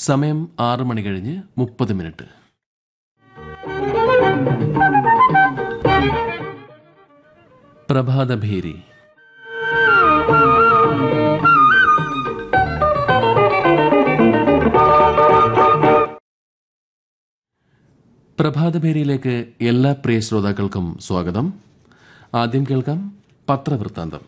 സമയം ആറ് മണി കഴിഞ്ഞ് മുപ്പത് മിനിറ്റ് പ്രഭാതഭേരി പ്രഭാതഭേരിയിലേക്ക് എല്ലാ പ്രിയ ശ്രോതാക്കൾക്കും സ്വാഗതം ആദ്യം കേൾക്കാം പത്രവൃത്താന്തം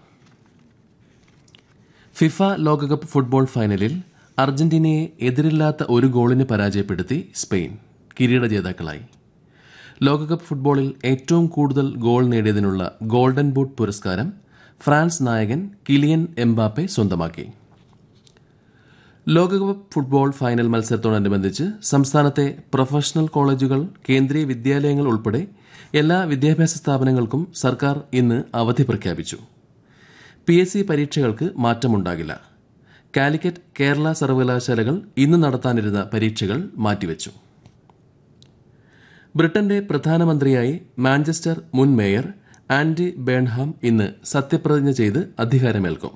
ഫിഫ ലോകകപ്പ് ഫുട്ബോൾ ഫൈനലിൽ അർജന്റീനയെ എതിരില്ലാത്ത ഒരു ഗോളിന് പരാജയപ്പെടുത്തി സ്പെയിൻ കിരീട ജേതാക്കളായി ലോകകപ്പ് ഫുട്ബോളിൽ ഏറ്റവും കൂടുതൽ ഗോൾ നേടിയതിനുള്ള ഗോൾഡൻ ബൂട്ട് പുരസ്കാരം ഫ്രാൻസ് നായകൻ കിലിയൻ എംബാപ്പെ സ്വന്തമാക്കി ലോകകപ്പ് ഫുട്ബോൾ ഫൈനൽ മത്സരത്തോടനുബന്ധിച്ച് സംസ്ഥാനത്തെ പ്രൊഫഷണൽ കോളേജുകൾ കേന്ദ്രീയ വിദ്യാലയങ്ങൾ ഉൾപ്പെടെ എല്ലാ വിദ്യാഭ്യാസ സ്ഥാപനങ്ങൾക്കും സർക്കാർ ഇന്ന് അവധി പ്രഖ്യാപിച്ചു പി എസ് സി പരീക്ഷകൾക്ക് മാറ്റമുണ്ടാകില്ല കാലിക്കറ്റ് കേരള സർവകലാശാലകൾ ഇന്ന് നടത്താനിരുന്ന പരീക്ഷകൾ മാറ്റിവെച്ചു ബ്രിട്ടന്റെ പ്രധാനമന്ത്രിയായി മാഞ്ചസ്റ്റർ മുൻ മേയർ ആൻഡി ബേൺഹാം ഇന്ന് സത്യപ്രതിജ്ഞ ചെയ്ത് അധികാരമേൽക്കും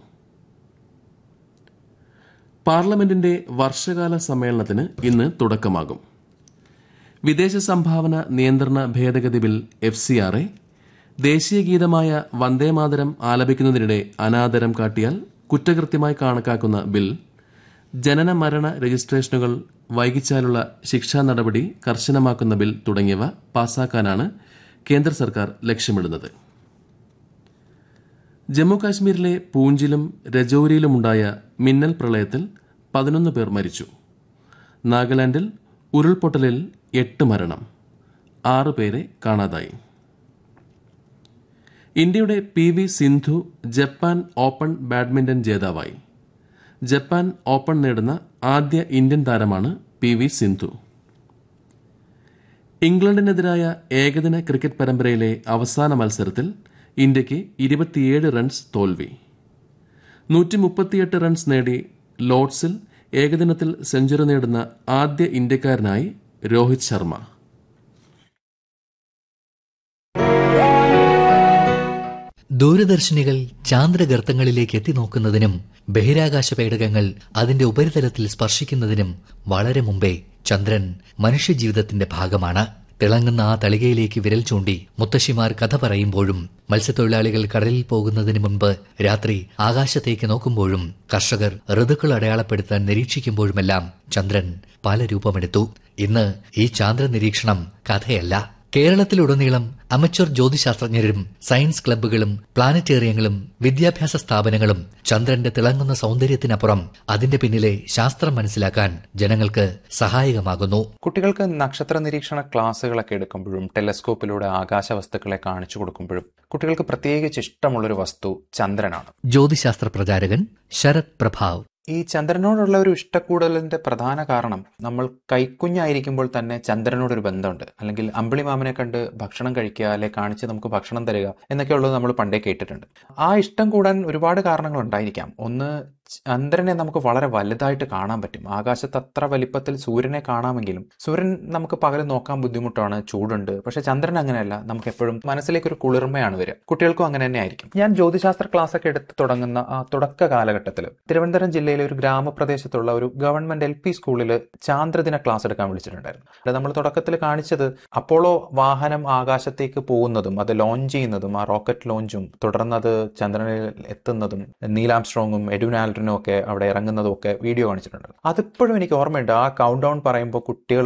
പാർലമെന്റിന്റെ വർഷകാല സമ്മേളനത്തിന് ഇന്ന് തുടക്കമാകും വിദേശ സംഭാവന നിയന്ത്രണ ഭേദഗതി bill F C R A ദേശീയ ഗീതമായ വന്ദേമാതരം ആലപിക്കുന്നതിനിടെ അനാദരം കാട്ടിയാൽ കുറ്റകൃത്യമായി കണക്കാക്കുന്ന ബിൽ ജനന മരണ രജിസ്ട്രേഷനുകൾ വൈകിച്ചാലുള്ള ശിക്ഷാ നടപടി കർശനമാക്കുന്ന ബിൽ തുടങ്ങിയവ പാസാക്കാനാണ് കേന്ദ്ര സർക്കാർ ലക്ഷ്യമിടുന്നത് ജമ്മുകാശ്മീരിലെ പൂഞ്ചിലും രജൌരിയിലുമുണ്ടായ മിന്നൽ പ്രളയത്തിൽ പതിനൊന്ന് പേർ മരിച്ചു നാഗാലാൻഡിൽ ഉരുൾപൊട്ടലിൽ എട്ട് മരണം ആറ് പേരെ കാണാതായി ഇന്ത്യയുടെ P V Sindhu Japan Open badminton ജേതാവായി ജപ്പാൻ ഓപ്പൺ നേടുന്ന ആദ്യ ഇന്ത്യൻ താരമാണ് പി വി സിന്ധു ഇംഗ്ലണ്ടിനെതിരായ ഏകദിന ക്രിക്കറ്റ് പരമ്പരയിലെ അവസാന മത്സരത്തിൽ ഇന്ത്യയ്ക്ക് ഇരുപത്തിയേഴ് റൺസ് തോൽവി നൂറ്റി മുപ്പത്തിയെട്ട് റൺസ് നേടി ലോർഡ്സിൽ ഏകദിനത്തിൽ സെഞ്ചുറി നേടുന്ന ആദ്യ ഇന്ത്യക്കാരനായി രോഹിത് ശർമ്മ ദൂരദർശിനികൾ ചാന്ദ്രഗർത്തങ്ങളിലേക്ക് എത്തി നോക്കുന്നതിനും ബഹിരാകാശ പേടകങ്ങൾ അതിന്റെ ഉപരിതലത്തിൽ സ്പർശിക്കുന്നതിനും വളരെ മുമ്പേ ചന്ദ്രൻ മനുഷ്യജീവിതത്തിന്റെ ഭാഗമാണ് തിളങ്ങുന്ന ആ തളികയിലേക്ക് വിരൽ ചൂണ്ടി മുത്തശ്ശിമാർ കഥ പറയുമ്പോഴും മത്സ്യത്തൊഴിലാളികൾ കടലിൽ പോകുന്നതിന് മുൻപ് രാത്രി ആകാശത്തേക്ക് നോക്കുമ്പോഴും കർഷകർ ഋതുക്കൾ അടയാളപ്പെടുത്താൻ നിരീക്ഷിക്കുമ്പോഴുമെല്ലാം ചന്ദ്രൻ പല രൂപമെടുത്തു ഇന്ന് ഈ ചാന്ദ്ര നിരീക്ഷണം കഥയല്ല കേരളത്തിലുടനീളം അമച്വർ ജ്യോതിശാസ്ത്രജ്ഞരും സയൻസ് ക്ലബ്ബുകളും പ്ലാനറ്റേറിയങ്ങളും വിദ്യാഭ്യാസ സ്ഥാപനങ്ങളും ചന്ദ്രന്റെ തിളങ്ങുന്ന സൗന്ദര്യത്തിനപ്പുറം അതിന്റെ പിന്നിലെ ശാസ്ത്രം മനസ്സിലാക്കാൻ ജനങ്ങൾക്ക് സഹായകമാകുന്നു കുട്ടികൾക്ക് നക്ഷത്ര നിരീക്ഷണ ക്ലാസ്സുകളൊക്കെ എടുക്കുമ്പോഴും ടെലസ്കോപ്പിലൂടെ ആകാശ വസ്തുക്കളെ കാണിച്ചു കൊടുക്കുമ്പോഴും കുട്ടികൾക്ക് പ്രത്യേകിച്ച് ഇഷ്ടമുള്ളൊരു വസ്തു ചന്ദ്രനാണ് ജ്യോതിശാസ്ത്ര പ്രചാരകൻ ശരത് പ്രഭാവ് ഈ ചന്ദ്രനോടുള്ള ഒരു ഇഷ്ടക്കൂടലിന്റെ പ്രധാന കാരണം നമ്മൾ കൈക്കുഞ്ഞായിരിക്കുമ്പോൾ തന്നെ ചന്ദ്രനോടൊരു ബന്ധമുണ്ട് അല്ലെങ്കിൽ അമ്പിളി മാമനെ കണ്ട് ഭക്ഷണം കഴിക്കുക അല്ലെ കാണിച്ച് നമുക്ക് ഭക്ഷണം തരിക എന്നൊക്കെ ഉള്ളത് നമ്മൾ പണ്ടേ കേട്ടിട്ടുണ്ട് ആ ഇഷ്ടം കൂടാൻ ഒരുപാട് കാരണങ്ങൾ ഉണ്ടായിരിക്കാം ഒന്ന് ചന്ദ്രനെ നമുക്ക് വളരെ വലുതായിട്ട് കാണാൻ പറ്റും ആകാശത്ത് അത്ര വലിപ്പത്തിൽ സൂര്യനെ കാണാമെങ്കിലും സൂര്യൻ നമുക്ക് പകൽ നോക്കാൻ ബുദ്ധിമുട്ടാണ് ചൂടുണ്ട് പക്ഷെ ചന്ദ്രൻ അങ്ങനെയല്ല നമുക്ക് എപ്പോഴും മനസ്സിലേക്ക് ഒരു കുളിർമയാണ് വരിക കുട്ടികൾക്കും അങ്ങനെ തന്നെ ആയിരിക്കും ഞാൻ ജ്യോതിശാസ്ത്ര ക്ലാസ് ഒക്കെ എടുത്ത് തുടങ്ങുന്ന ആ തുടക്ക കാലഘട്ടത്തിൽ തിരുവനന്തപുരം ജില്ലയിലെ ഒരു ഗ്രാമപ്രദേശത്തുള്ള ഒരു ഗവൺമെന്റ് എൽ പി സ്കൂളിൽ ചാന്ദ്രദിന ക്ലാസ് എടുക്കാൻ വിളിച്ചിട്ടുണ്ടായിരുന്നു അത് നമ്മൾ തുടക്കത്തിൽ കാണിച്ചത് അപ്പോളോ വാഹനം ആകാശത്തേക്ക് പോകുന്നതും അത് ലോഞ്ച് ചെയ്യുന്നതും ആ റോക്കറ്റ് ലോഞ്ചും തുടർന്ന് അത് ചന്ദ്രനിൽ എത്തുന്നതും നീലാംസ്ട്രോങ്ങും എഡുനാൽഡനും ഒക്കെ അവിടെ ഇറങ്ങുന്നതും ഒക്കെ വീഡിയോ കാണിച്ചിട്ടുണ്ട് അതിപ്പോഴും എനിക്ക് ഓർമ്മയുണ്ട് ആ കൗണ്ട് ഡൗൺ പറയുമ്പോൾ കുട്ടികൾ